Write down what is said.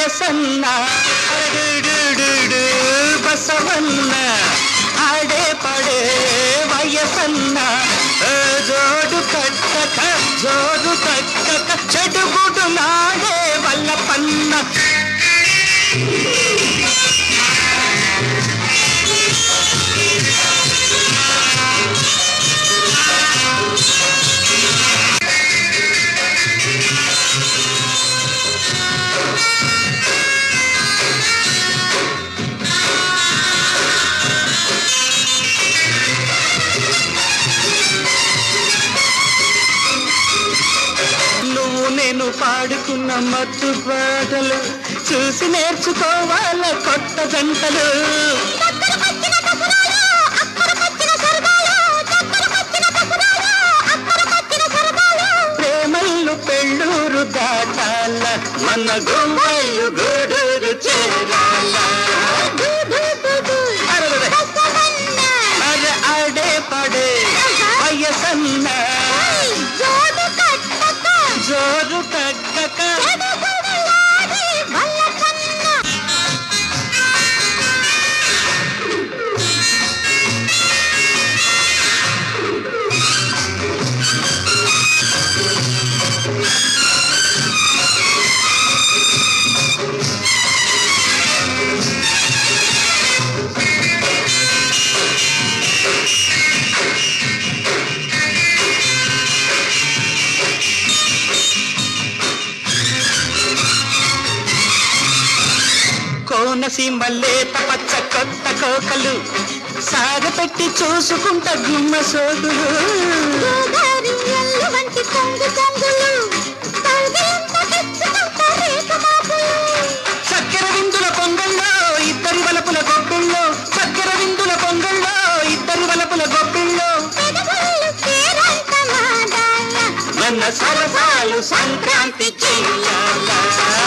వయసన్న అడుడుడుడు బసవన్న ఆడే పడే వయసన్న ఏ జోడు కట్టక జోడు కట్టక చెడుగుడు నాడే వల్ల పన్న నువ్వు నేను పాడుకున్న మత్తు పాటలు చూసి నేర్చుకోవాల కొత్త జంటలు ప్రేమల్లు పెళ్ళూరు దాటాల మన గుమ్మలు గూడూరు చేరాల అరెరెరె. అరే ఆడే పడే వయసన్న జోరు తగ్గక కోనసీమ లేత పచ్చ కొత్త కోకలు సాగపెట్టి చూసుకుంట గుమ్మ సోగులు వంటి కొంగు కొంగులు తగిలింత తెచ్చుకుంట రేఖ మాపులు చక్కెర విందుల పొంగల్లో ఇద్దరి వలపుల గొప్పిల్లో చక్కెర విందుల పొంగల్లో ఇద్దరి వలపుల గొప్పిల్లో పెదవులు పేరంత మాదాయ మన సరసాలు సంక్రాంతి చెయ్యాల